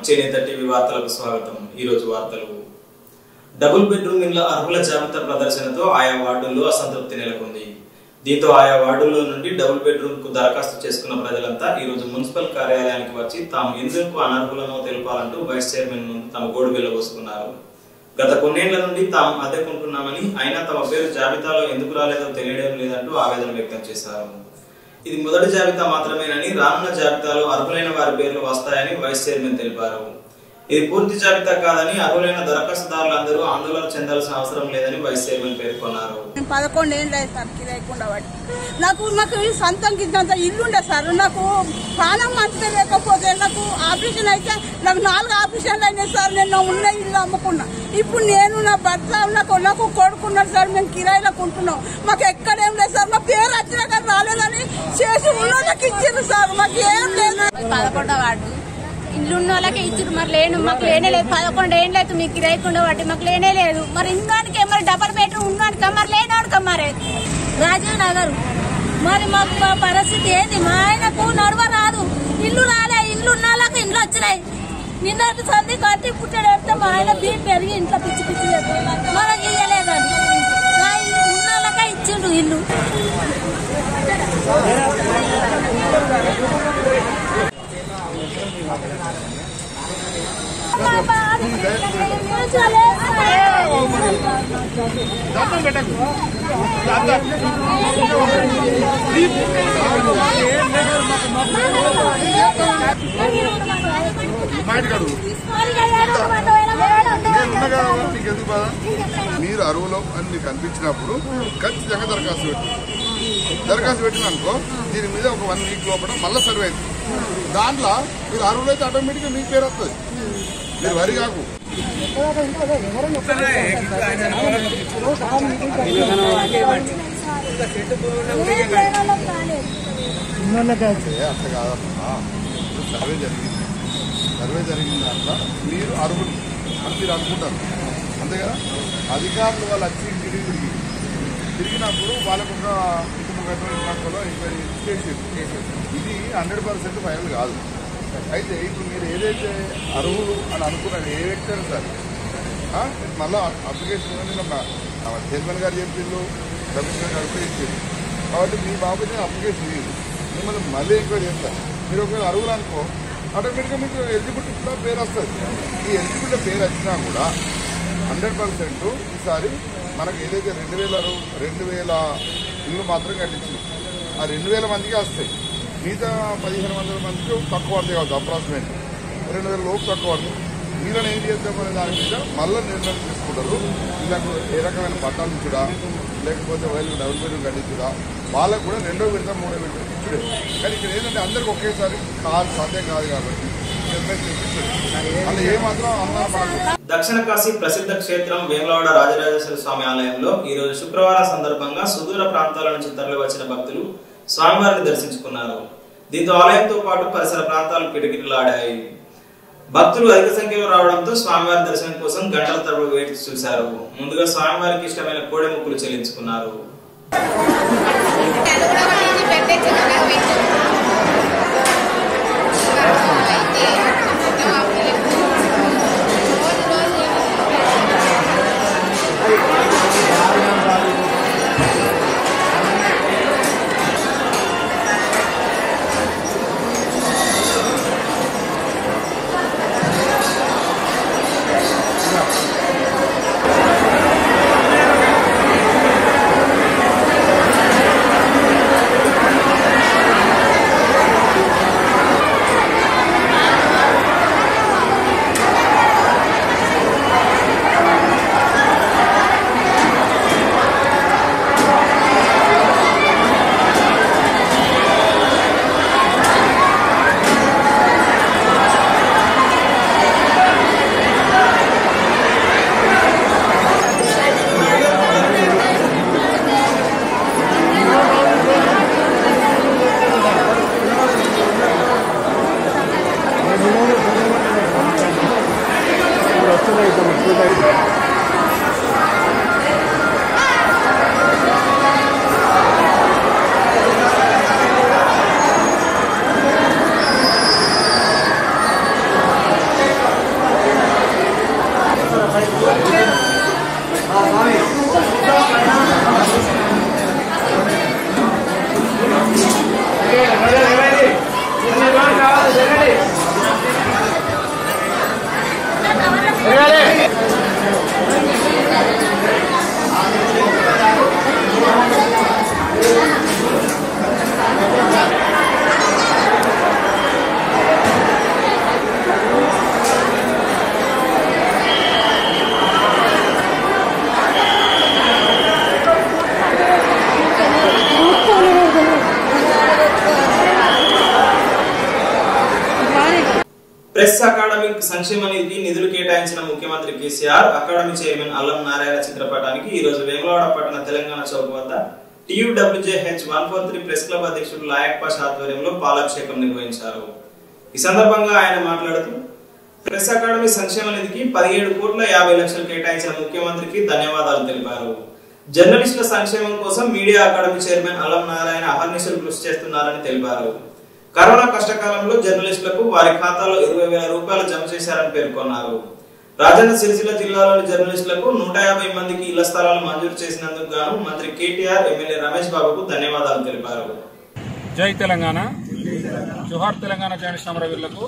చేనేత టీవీ వార్తలకు స్వాగతం ఈ రోజు వార్తలు డబుల్ బెడ్రూమ్ ఇళ్ల అర్హుల జాబితా ప్రదర్శనతో ఆయా వార్డుల్లో అసంతృప్తి నెలకొంది దీంతో ఆయా వార్డుల్లో నుండి డబుల్ బెడ్రూమ్ కు దరఖాస్తు చేసుకున్న ప్రజలంతా ఈ రోజు మున్సిపల్ కార్యాలయానికి వచ్చి తాము ఎందుకు అనర్హులనో తెలపాలంటూ వైస్ చైర్మన్ ముందు తమ గోడు వెళ్ళబోసుకున్నారు గత కొన్నేళ్ల నుండి తాము అద్దెకుంటున్నామని అయినా తమ పేరు జాబితాలో ఎందుకు రాలేదో తెలియడం లేదంటూ ఆవేదన వ్యక్తం చేశారు ఇది మొదటి జాబితా మాత్రమేనని రానున్న జాబితాలో అర్హులైన వారి పేర్లు వస్తాయని వైస్ చైర్మన్ తెలిపారు ఇది పూర్తి జాబితా కాదని అర్హులైన దరఖాస్తుదారులందరూ ఆందోళన చెందాల్సిన అవసరం లేదని వైస్ చైర్మన్ పేర్కొన్నారు నేను పదకొండు ఏళ్ళు అయ్యి సార్ కిరాయికుండా వాడి నాకు నాకు ఈ సొంతం కింద ఇల్లు ఉండే సార్ నాకు ప్రాణం మంచిగా లేకపోతే నాకు ఆపరేషన్ అయితే నాకు నాలుగు ఆపరేషన్లు అయినాయి సార్ నేను నా ఉన్న ఇల్లు అమ్ముకున్నా ఇప్పుడు నేను నా భర్త నాకు నాకు కొడుకున్నాడు సార్ మేము కిరాయిలకు ఉంటున్నాం మాకు ఎక్కడేం లేదు సార్ మా పేరు వచ్చినా కానీ రాలేదని చేసి ఉన్న వాళ్ళకి ఇచ్చారు సార్ మాకు ఏం లేదు పదకొండో వార్డు ఇల్లు ఉన్న వాళ్ళకి ఇచ్చారు మరి లేను మాకు లేనే లేదు పదకొండు ఏం లేదు మీకు కిరాయికుండా వాటి మాకు లేనే లేదు మరి ఇందానికి మరి డబల్ బెడ్రూమ్ ఉన్నాడు మరి లేనాడు మరి రాజీవ్ నగర్ మరి మాకు మా పరిస్థితి ఏంది మా ఆయనకు నడవ రాదు ఇల్లు రాలే ఇల్లు ఉన్న వాళ్ళకి ఇల్లు వచ్చినాయి నిన్నటి సంధి కట్టి పుట్టాడు పెడితే మా ఆయన బియ్యం పెరిగి ఇంట్లో పిచ్చి పిచ్చి చేస్తాడు. మనకి ఇయ్యలేదండి నా ఇల్లు ఉన్న వాళ్ళకే ఇచ్చిండు ఇల్లు మాటికాడు నేను ఉండగా మీకు ఎందుకు బాధ మీరు అరువులో అని మీకు అనిపించినప్పుడు ఖచ్చితంగా దరఖాస్తు పెట్టు దరఖాస్తు పెట్టిననుకో దీని మీద ఒక వన్ వీక్ లోపల మళ్ళీ సర్వే అయింది దాంట్లో మీరు అరువులు అయితే ఆటోమేటిక్గా మీకు పేరు వస్తుంది మీరు వరి కాకు ఏ, అట్లా కాదమ్మా ఇప్పుడు సర్వే జరిగింది సర్వే జరిగిన దాంట్లో మీరు అర్హులు అని మీరు అనుకుంటారు అంతే కదా అధికారులు వాళ్ళు వచ్చి తిరిగి తిరిగి తిరిగినప్పుడు వాళ్ళకు ఒక ఇంకొకలో ఎంక్వైరీ చేసేది ఇది హండ్రెడ్ పర్సెంట్ ఫైనల్ కాదు అయితే ఇప్పుడు మీరు ఏదైతే అర్హులు అని అనుకున్నారు ఏ వ్యక్తి అయినా సరే ఆ, మళ్ళా అప్లికేషన్ అనేది ఒక చైర్మన్ గారు చెప్పిండు కమిషనర్ గారు కూడా చెప్పిండు కాబట్టి మీ బాబు నేను అప్లికేషన్ ఇయ్యదు మిమ్మల్ని మళ్ళీ ఎంక్వైరీ చేస్తారు మీరు ఒకవేళ అరువులు అనుకో ఆటోమేటిక్గా మీకు ఎలిజిబిలిటీ కూడా పేరు వస్తుంది ఈ ఎలిజిబిలిటీ పేరు వచ్చినా కూడా హండ్రెడ్ పర్సెంట్ ఈసారి మనకు ఏదైతే రెండు వేల అరువు రెండు వేల ఇల్లు మాత్రం కట్టించింది ఆ రెండు వేల మందికి వస్తాయి మిగతా పదిహేను వందల మందికి తక్కువ పడతాయి కావచ్చు అప్రాక్సిమేట్ రెండు వేల లోపు తక్కువ పడుతుంది వీళ్ళని ఏం చేద్దామనే దాని మీద మళ్ళీ నిర్ణయం తీసుకుంటారు వీళ్ళకు ఏ రకమైన పట్టాలు ఇచ్చుడా లేకపోతే వాళ్ళు డబుల్ బెడ్రూమ్ కట్టించుడా వాళ్ళకు కూడా రెండో విడత మూడో విడత ఇచ్చుడే కానీ ఇక్కడ ఏంటంటే అందరికి ఒకేసారి కాదు సాధ్యం కాదు కాబట్టి నిర్ణయం చేసి అలా ఏమాత్రం అన్నా మనకు దక్షిణ కాశీ ప్రసిద్ధ క్షేత్రం వేములవాడ రాజరాజేశ్వర స్వామి ఆలయంలో ఈ రోజు శుక్రవారం సందర్భంగా సుదూర ప్రాంతాల నుంచి తరలి వచ్చిన భక్తులు స్వామివారిని దర్శించుకున్నారు దీంతో ఆలయంతో పాటు పరిసర ప్రాంతాలు కిటకిటలాడాయి భక్తులు అధిక సంఖ్యలో రావడంతో స్వామివారి దర్శనం కోసం గంటల తరబడి వేచి చూశారు ముందుగా స్వామివారికి ఇష్టమైన కోడె ముక్కులు చెల్లించుకున్నారు ఆ ప్రెస్ అకాడమిక్ సంక్షేమ నిధికి నిధులు కేటాయించిన ముఖ్యమంత్రి కేసీఆర్ అకాడమీ చైర్మన్ అల్లం నారాయణ చిత్రపటానికి ఈ రోజు వేములవాడ పట్టణ తెలంగాణ చౌక్ వద్ద TUWJH one four three press club అధ్యక్షుడు లాయక్ పాషా ఆధ్వర్యంలో పాలాభిషేకం నిర్వహించారు ఈ సందర్భంగా ఆయన మాట్లాడుతూ ప్రెస్ అకాడమీ సంక్షేమ నిధికి పదిహేడు కోట్ల యాభై లక్షలు కేటాయించిన ముఖ్యమంత్రికి ధన్యవాదాలు తెలిపారు జర్నలిస్టుల సంక్షేమం కోసం మీడియా అకాడమీ చైర్మన్ అల్లం నారాయణ అహర్నిశలు కృషి చేస్తున్నారని తెలిపారు కరోనా కష్టకాలంలో జర్నలిస్టులకు వారి ఖాతాలో ఇరవై వేల రూపాయలు జమ చేశారని పేర్కొన్నారు రాజన్న సిరిసిల్ల జిల్లాలోని జర్నలిస్టులకు నూట యాభై మందికి ఇళ్ల స్థలాలు మంజూరు చేసినందుకు గాను మంత్రి కేటీఆర్ ఎమ్మెల్యే రమేష్ బాబుకు ధన్యవాదాలు తెలిపారు జై తెలంగాణ జోహార్ తెలంగాణ జర్నలిస్ట్ అమరవీరులకు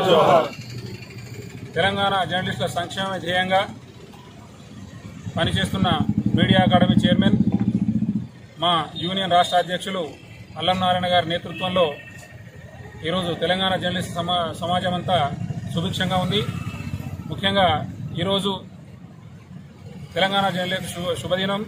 తెలంగాణ జర్నలిస్టుల సంక్షేమ ధ్యేయంగా పనిచేస్తున్న మీడియా అకాడమీ చైర్మన్ మా యూనియన్ రాష్ట్ర అధ్యక్షులు అల్లం నారాయణ గారి నేతృత్వంలో ఈరోజు తెలంగాణ జర్నలిస్ట్ సమా సమాజం అంతా సుభిక్షంగా ఉంది ముఖ్యంగా ఈరోజు తెలంగాణ జర్నలిస్ట్ శుభ శుభదినం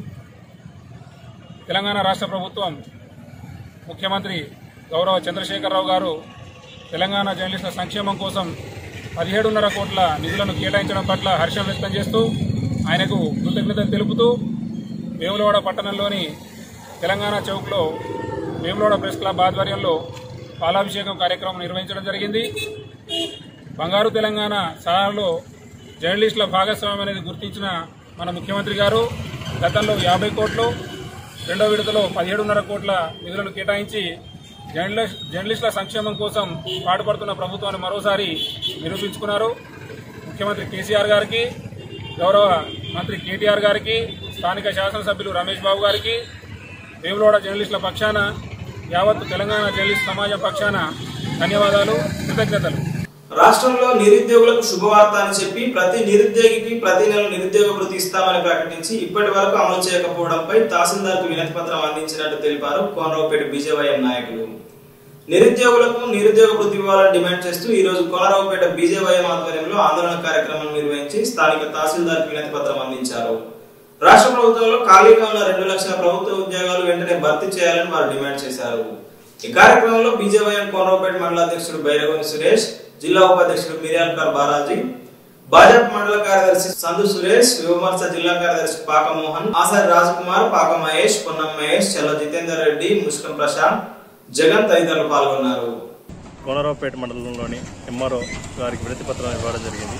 తెలంగాణ రాష్ట్ర ప్రభుత్వం ముఖ్యమంత్రి గౌరవ చంద్రశేఖరరావు గారు తెలంగాణ జర్నలిస్టుల సంక్షేమం కోసం పదిహేడున్నర కోట్ల నిధులను కేటాయించడం పట్ల హర్షం వ్యక్తం చేస్తూ ఆయనకు కృతజ్ఞతలు తెలుపుతూ వేములవాడ పట్టణంలోని తెలంగాణ చౌక్లో వేములవాడ ప్రెస్ క్లబ్ ఆధ్వర్యంలో పాలాభిషేకం కార్యక్రమం నిర్వహించడం జరిగింది బంగారు తెలంగాణ సహాయంలో జర్నలిస్టుల భాగస్వామ్యం అనేది గుర్తించిన మన ముఖ్యమంత్రి గారు గతంలో యాభై కోట్లు రెండో విడతలో పదిహేడున్నర కోట్ల నిధులను కేటాయించి జర్నలిస్ట్ జర్నలిస్టుల సంక్షేమం కోసం పాటుపడుతున్న ప్రభుత్వాన్ని మరోసారి నిరూపించుకున్నారు ముఖ్యమంత్రి కేసీఆర్ గారికి గౌరవ మంత్రి కేటీఆర్ గారికి స్థానిక శాసనసభ్యులు రమేష్ బాబు గారికి వేములవాడ జర్నలిస్టుల పక్షాన యావత్ తెలంగాణ జర్నలిస్ట్ సమాజం పక్షాన ధన్యవాదాలు కృతజ్ఞతలు రాష్ట్రంలో నిరుద్యోగులకు శుభవార్త అని చెప్పి ప్రతి నిరుద్యోగికి ప్రతి నెల నిరుద్యోగ వృత్తి ఇస్తామని ప్రకటించి ఇప్పటి వరకు అమలు చేయకపోవడంపై తహసీల్దార్కు వినతి పత్రం అందించినట్టు తెలిపారు కోనరావుపేట బీజేవైఎం నాయకులు నిరుద్యోగులకు నిరుద్యోగ వృత్తి ఇవ్వాలని డిమాండ్ చేస్తూ ఈ రోజు కోనరావుపేట బీజేవైఎం ఆధ్వర్యంలో ఆందోళన కార్యక్రమం నిర్వహించి స్థానిక తహసీల్దార్కు వినతి పత్రం అందించారు రాష్ట్ర ప్రభుత్వంలో ఖాళీగా ఉన్న రెండు లక్షల ప్రభుత్వ ఉద్యోగాలు వెంటనే భర్తీ చేయాలని వారు డిమాండ్ చేశారు ఈ కార్యక్రమంలో బీజేవైఎం కోనరావుపేట మండల అధ్యక్షుడు బైరగోని సురేష్ జిల్లా ఉపాధ్యక్షుడు మిర్యాల్కర్ బాలాజీ భాజపా మండల కార్యదర్శి సందు సురేష్ యువమర్చ జిల్లా కార్యదర్శి పాక మోహన్ ఆసారి రాజ్కుమార్ పాక మహేష్ పొన్నం మహేష్ చల్ల జితేందర్ రెడ్డి ముష్కం ప్రశాంత్ జగన్ తదితరులు పాల్గొన్నారు కోనరావుపేట మండలంలోని ఎంఆర్ఓ గారికి వినతి పత్రం ఇవ్వడం జరిగింది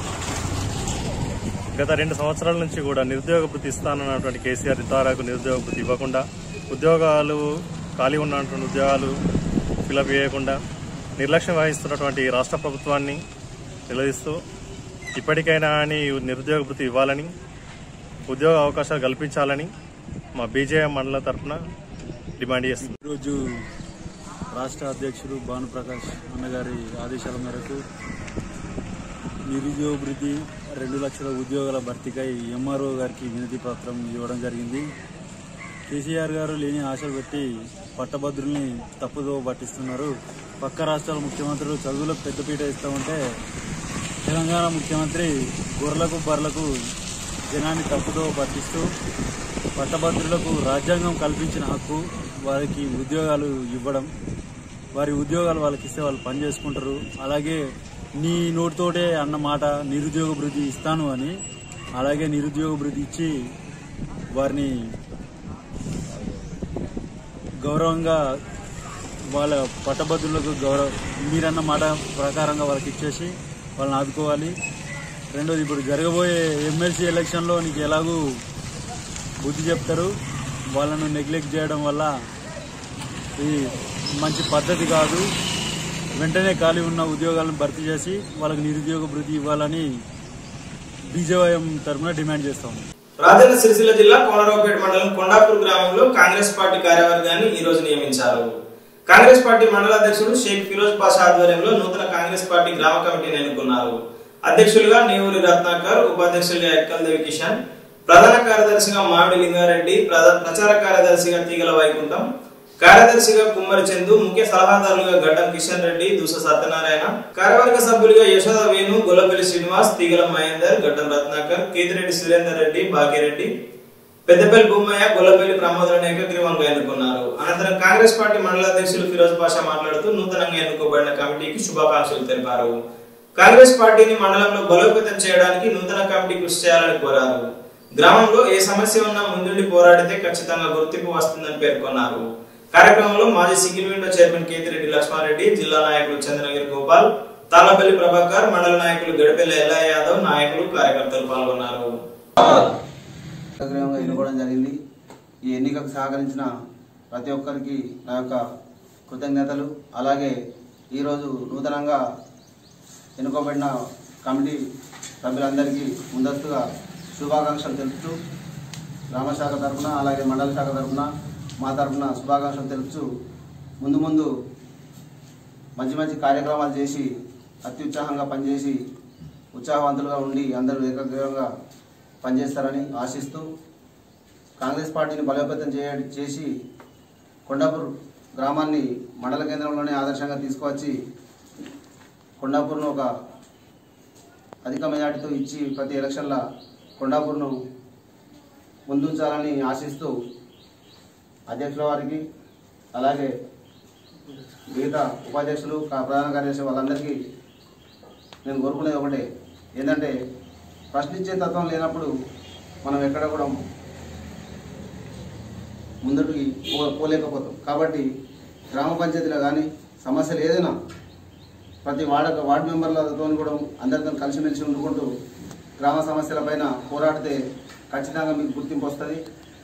గత రెండు సంవత్సరాల నుంచి కూడా నిరుద్యోగ వృత్తి ఇస్తానన్నటువంటి కేసీఆర్ ఇంతవరకు నిరుద్యోగ వృత్తి ఇవ్వకుండా ఉద్యోగాలు ఖాళీ ఉన్నటువంటి ఉద్యోగాలు ఫిలప్ చేయకుండా నిర్లక్ష్యం వహిస్తున్నటువంటి రాష్ట్ర ప్రభుత్వాన్ని నిలదీస్తూ ఇప్పటికైనా అని నిరుద్యోగ వృత్తి ఇవ్వాలని ఉద్యోగ అవకాశాలు కల్పించాలని మా బీజేఎం మండలం తరఫున డిమాండ్ చేస్తుంది ఈరోజు రాష్ట్ర అధ్యక్షుడు భానుప్రకాష్ అన్నగారి ఆదేశాల మేరకు నిరుద్యోగ వృద్ధి రెండు లక్షల ఉద్యోగాల భర్తీకై ఎంఆర్ఓ గారికి వినతి పత్రం ఇవ్వడం జరిగింది కేసీఆర్ గారు లేని ఆశలు పెట్టి పట్టభద్రుల్ని తప్పుదో పట్టిస్తున్నారు పక్క రాష్ట్రాల ముఖ్యమంత్రులు చదువులకు పెద్దపీట ఇస్తామంటే తెలంగాణ ముఖ్యమంత్రి గొర్రెలకు బర్రెలకు జనాన్ని తప్పుదో పట్టిస్తూ పట్టభద్రులకు రాజ్యాంగం కల్పించిన హక్కు వారికి ఉద్యోగాలు ఇవ్వడం వారి ఉద్యోగాలు వాళ్ళకి ఇస్తే వాళ్ళు పని చేసుకుంటారు అలాగే నీ నోటితోటే అన్న మాట నిరుద్యోగ భృతి ఇస్తాను అని అలాగే నిరుద్యోగ భృతి ఇచ్చి వారిని గౌరవంగా వాళ్ళ పట్టభద్రులకు గౌరవ మీరన్న మాట ప్రకారంగా వాళ్ళకి ఇచ్చేసి వాళ్ళని ఆదుకోవాలి రెండోది ఇప్పుడు జరగబోయే ఎమ్మెల్సీ ఎలక్షన్లో నీకు ఎలాగూ బుద్ధి చెప్తారు వాళ్ళను నెగ్లెక్ట్ చేయడం వల్ల ఇది మంచి పద్ధతి కాదు వెంటనే ఖాళీ ఉన్న ఉద్యోగాలను భర్తీ చేసి వాళ్ళకి నిరుద్యోగ భృతి ఇవ్వాలని బీజేవైఎం తరఫున డిమాండ్ చేస్తాము రాజన్న సిరిసిల్ల జిల్లా కోనరావుపేట మండలం కొండాపూర్ గ్రామంలో కాంగ్రెస్ పార్టీ కార్యవర్గాన్ని ఈ రోజు నియమించారు కాంగ్రెస్ పార్టీ మండల అధ్యక్షుడు షేక్ ఫిరోజ్ పాషా ఆధ్వర్యంలో నూతన కాంగ్రెస్ పార్టీ గ్రామ కమిటీని ఎన్నుకున్నారు అధ్యక్షులుగా నేవూరి రత్నాకర్ ఉపాధ్యక్షులుగా ఎక్కల్ దేవి కిషన్ ప్రధాన కార్యదర్శిగా మామిడి లింగారెడ్డి ప్రధా- ప్రచార కార్యదర్శిగా తీగల వైకుంఠం కార్యదర్శిగా కుమ్మరి చందు ముఖ్య సలహాదారులుగా గడ్డం కిషన్ రెడ్డి దుస సత్యనారాయణ కార్యవర్గ సభ్యులుగా యశోద వేణు గొల్లపల్లి శ్రీనివాస్ తీగల మహేందర్ గడ్డం రత్నాకర్ కేతిరెడ్డి సురేందర్ రెడ్డి భాగ్యరెడ్డి పెద్దపల్లి బొమ్మయ్య గొల్లపల్లి ప్రమోద్ ఏకగ్రీవంగా ఎన్నుకున్నారు అనంతరం కాంగ్రెస్ పార్టీ మండల అధ్యక్షులు ఫిరోజ్ పాషా మాట్లాడుతూ నూతనంగా ఎన్నుకోబడిన కమిటీకి శుభాకాంక్షలు తెలిపారు కాంగ్రెస్ పార్టీని మండలంలో బలోపేతం చేయడానికి నూతన కమిటీ కృషి చేయాలని కోరారు గ్రామంలో ఏ సమస్య ఉన్నా ముందుండి పోరాడితే ఖచ్చితంగా గుర్తింపు వస్తుందని పేర్కొన్నారు కార్యక్రమంలో మాజీ single window chairman Ketireddy Lakshma Reddy జిల్లా నాయకులు చంద్రగిరి గోపాల్ తాళ్లపల్లి ప్రభాకర్ మండల నాయకులు గడిపెల్లి ఎల్లయ్య యాదవ్ నాయకులు కార్యకర్తలు పాల్గొన్నారు సగ్రహంగా ఎన్నుకోవడం జరిగింది ఈ ఎన్నికకు సహకరించిన ప్రతి ఒక్కరికి నా యొక్క కృతజ్ఞతలు అలాగే ఈరోజు నూతనంగా ఎన్నుకోబడిన కమిటీ సభ్యులందరికీ ముందస్తుగా శుభాకాంక్షలు తెలుపుతూ గ్రామ శాఖ తరఫున అలాగే మండల శాఖ తరఫున మా తరఫున శుభాకాంక్షలు తెలుపుతూ ముందు ముందు మంచి మంచి కార్యక్రమాలు చేసి అత్యుత్సాహంగా పనిచేసి ఉత్సాహవంతులుగా ఉండి అందరూ ఏకగ్రీవంగా పనిచేస్తారని ఆశిస్తూ కాంగ్రెస్ పార్టీని బలోపేతం చేయ చేసి కొండాపూర్ గ్రామాన్ని మండల కేంద్రంలోనే ఆదర్శంగా తీసుకువచ్చి కొండాపూర్ను ఒక అధిక మెజార్టీతో ఇచ్చి ప్రతి ఎలక్షన్ల కొండాపూర్ను ముందుంచాలని ఆశిస్తూ అధ్యక్షుల వారికి అలాగే మిగతా ఉపాధ్యక్షులు కా- ప్రధాన కార్యదర్శి వాళ్ళందరికీ నేను కోరుకునేది ఒకటే ఏంటంటే ప్రశ్నించే తత్వం లేనప్పుడు మనం ఎక్కడ కూడా ముందటికి పో పోలేకపోతాం కాబట్టి గ్రామ పంచాయతీలో కానీ సమస్యలు ఏదైనా ప్రతి వార్డు వార్డు మెంబర్లతో కూడా అందరితో కలిసిమెలిసి ఉండుకుంటూ గ్రామ సమస్యలపైన పోరాడితే ఖచ్చితంగా మీకు గుర్తింపు వస్తుంది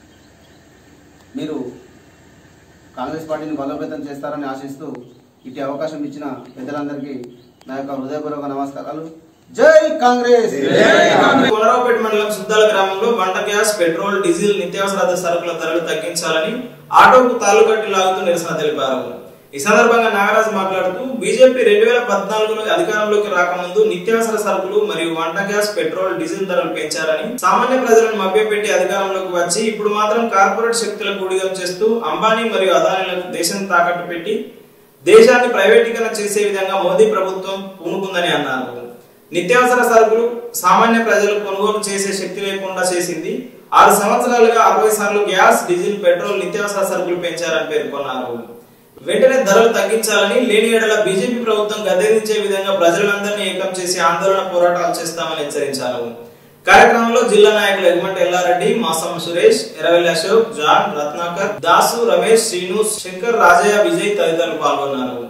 మీరు కాంగ్రెస్ పార్టీని బలోపేతం చేస్తారని ఆశిస్తూ ఇటు అవకాశం ఇచ్చిన పెద్దలందరికీ నా యొక్క హృదయపూర్వక నమస్కారాలు జై కాంగ్రెస్ కోనరావుపేట మండలం సుద్దాల గ్రామంలో వంట గ్యాస్ పెట్రోల్ డీజిల్ నిత్యావసర సరుకుల ధరలు తగ్గించాలని ఆటోకు తాళ్లు కట్టి లాగుతూ నిరసన తెలిపారు ఈ సందర్భంగా నాగరాజు మాట్లాడుతూ బీజేపీ రెండు వేల పద్నాలుగులో అధికారంలోకి రాకముందు నిత్యావసర సరుకులు మరియు వంట గ్యాస్ పెట్రోల్ డీజిల్ ధరలు పెంచారని సామాన్య ప్రజలను మభ్యపెట్టి అధికారంలోకి వచ్చి ఇప్పుడు మాత్రం కార్పొరేట్ శక్తులకు ఊడిగం చేస్తూ అంబానీ మరియు అదానీలకు దేశం తాకట్టు పెట్టి దేశాన్ని ప్రైవేటీకరణ చేసే విధంగా మోదీ ప్రభుత్వం పూనుకుందని అన్నారు నిత్యావసర సరుకులు సామాన్య ప్రజలు కొనుగోలు చేసే శక్తి లేకుండా చేసింది ఆరు సంవత్సరాలుగా అరవై సార్లు గ్యాస్ డీజిల్ పెట్రోల్ నిత్యావసర సరుకులు పెంచారని పేర్కొన్నారు వెంటనే ధరలు తగ్గించాలని లేని ఏడల బీజేపీ ప్రభుత్వం గద్దెదించే విధంగా ప్రజలందరినీ ఏకం చేసి ఆందోళన పోరాటాలు చేస్తామని హెచ్చరించారు కార్యక్రమంలో జిల్లా నాయకులు ఎగుమంటి ఎల్లారెడ్డి మాసం సురేష్ ఎరవెల్లి అశోక్ జాన్ రత్నాకర్ దాసు రమేష్ శ్రీను శంకర్ రాజయ్య విజయ్ తదితరులు పాల్గొన్నారు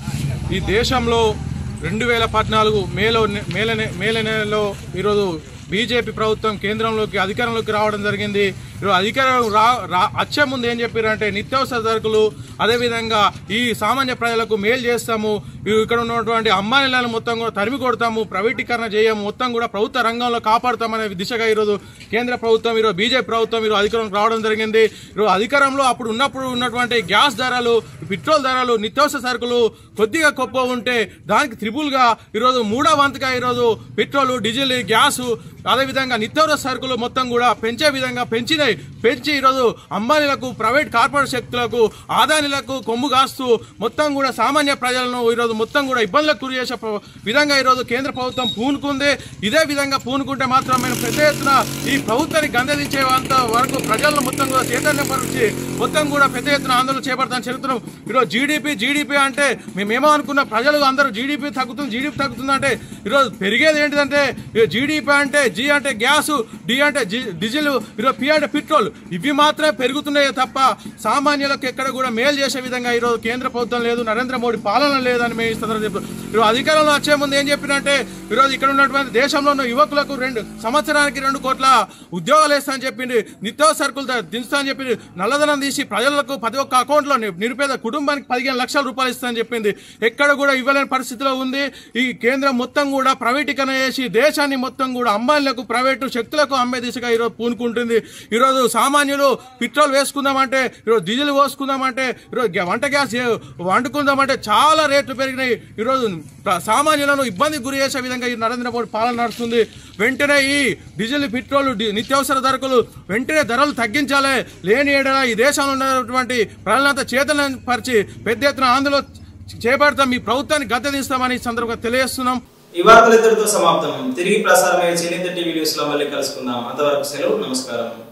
ఈ దేశంలో రెండు వేల పద్నాలుగు మేలో మేల నె- మేల నెలలో ఈరోజు బీజేపీ ప్రభుత్వం కేంద్రంలోకి అధికారంలోకి రావడం జరిగింది ఈరోజు అధికారం రా రా వచ్చే ముందు ఏం చెప్పారంటే నిత్యావసర సరుకులు అదేవిధంగా ఈ సామాన్య ప్రజలకు మేలు చేస్తాము ఈ ఇక్కడ ఉన్నటువంటి అమ్మాయిలను మొత్తం కూడా తరిమి కొడతాము ప్రైవేటీకరణ చేయము మొత్తం కూడా ప్రభుత్వ రంగంలో కాపాడుతామనే దిశగా ఈరోజు కేంద్ర ప్రభుత్వం ఈరోజు బీజేపీ ప్రభుత్వం ఈరోజు అధికారంలోకి రావడం జరిగింది ఈరోజు అధికారంలో అప్పుడు ఉన్నప్పుడు ఉన్నటువంటి గ్యాస్ ధరలు పెట్రోల్ ధరలు నిత్యావసర సరుకులు కొద్దిగా గొప్ప ఉంటే దానికి త్రిపుల్గా ఈరోజు మూడో వంతుగా ఈరోజు పెట్రోల్ డీజిల్ గ్యాస్ అదేవిధంగా నిత్యావసర సరుకులు మొత్తం కూడా పెంచే విధంగా పెంచినాయి పెంచి ఈరోజు అంబానీలకు ప్రైవేట్ కార్పొరేట్ శక్తులకు ఆదానీలకు కొమ్ము కాస్తూ మొత్తం కూడా సామాన్య ప్రజలను ఈరోజు మొత్తం కూడా ఇబ్బందులకు గురి చేసే ప్ర- విధంగా ఈరోజు కేంద్ర ప్రభుత్వం పూనుకుంది ఇదే విధంగా పూనుకుంటే మాత్రం మేము పెద్ద ఎత్తున ఈ ప్రభుత్వాన్ని గందదించేంత వరకు ప్రజలను మొత్తం కూడా చైతన్యపరిచి మొత్తం కూడా పెద్ద ఎత్తున ఆందోళన చేపడతాను చెబుతున్నాం ఈరోజు జీడిపి జీడిపి అంటే మేమేమో అనుకున్న ప్రజలు అందరూ జీడిపి తగ్గుతుంది జీడిపి తగ్గుతుంది అంటే ఈరోజు పెరిగేది ఏంటిదంటే జీడిపి అంటే జీ అంటే గ్యాస్ డి అంటే జి- డీజిల్ ఈరోజు పి అంటే పెట్రోల్ ఇవి మాత్రమే పెరుగుతున్నాయే తప్ప సామాన్యులకు ఎక్కడ కూడా మేలు చేసే విధంగా ఈరోజు కేంద్ర ప్రభుత్వం లేదు నరేంద్ర మోడీ పాలన లేదని మేము ఈ సందర్భంగా చెప్తున్నాం ఈరోజు అధికారంలో వచ్చే ముందు ఏం చెప్పినంటే ఈరోజు ఇక్కడ ఉన్నటువంటి దేశంలో ఉన్న యువకులకు రెండు సంవత్సరానికి రెండు కోట్ల ఉద్యోగాలు వేస్తా అని చెప్పింది నిత్యావసర సరుకులు ద- దించుతా అని చెప్పింది నల్లధనం తీసి ప్రజలకు ప్రతి ఒక్క అకౌంట్లో ని- నిరుపేద కుటుంబానికి పదిహేను లక్షల రూపాయలు ఇస్తా అని చెప్పింది ఎక్కడ కూడా ఇవ్వలేని పరిస్థితిలో ఉంది ఈ కేంద్రం మొత్తం కూడా ప్రైవేటీకరణ చేసి దేశాన్ని మొత్తం కూడా అంబానీలకు ప్రైవేటు శక్తులకు అమ్మే దిశగా ఈరోజు పూనుకుంటుంది ఈరోజు సామాన్యులు పెట్రోల్ వేసుకుందామంటే ఈరోజు డీజిల్ పోసుకుందామంటే ఈరోజు గ్యా- వంట గ్యాస్ ఏ- వండుకుందామంటే చాలా రేట్లు పెరిగినాయి ఈరోజు ప్ర- సామాన్యులను ఇబ్బందికి గురి చేసే విధంగా ఈ నరేంద్ర మోడీ పాలన నడుస్తుంది వెంటనే ఈ డీజిల్ పెట్రోల్ డి- నిత్యావసర ధరకులు వెంటనే ధరలు తగ్గించాలి లేని ఏడల ఈ దేశంలో ఉన్నటువంటి ప్రజలంతా చేతన పరిచి పెద్ద ఎత్తున ఆందోళన చేపడతాం ఈ ప్రభుత్వాన్ని గద్దెదిస్తామని ఈ సందర్భంగా తెలియజేస్తున్నాం ఈ వార్తలు ఇద్దరితో సమాప్తం తిరిగి ప్రసారమయ్యే చేనేత టీవీ న్యూస్ లో మళ్ళీ కలుసుకుందాం అంతవరకు సెలవు నమస్కారం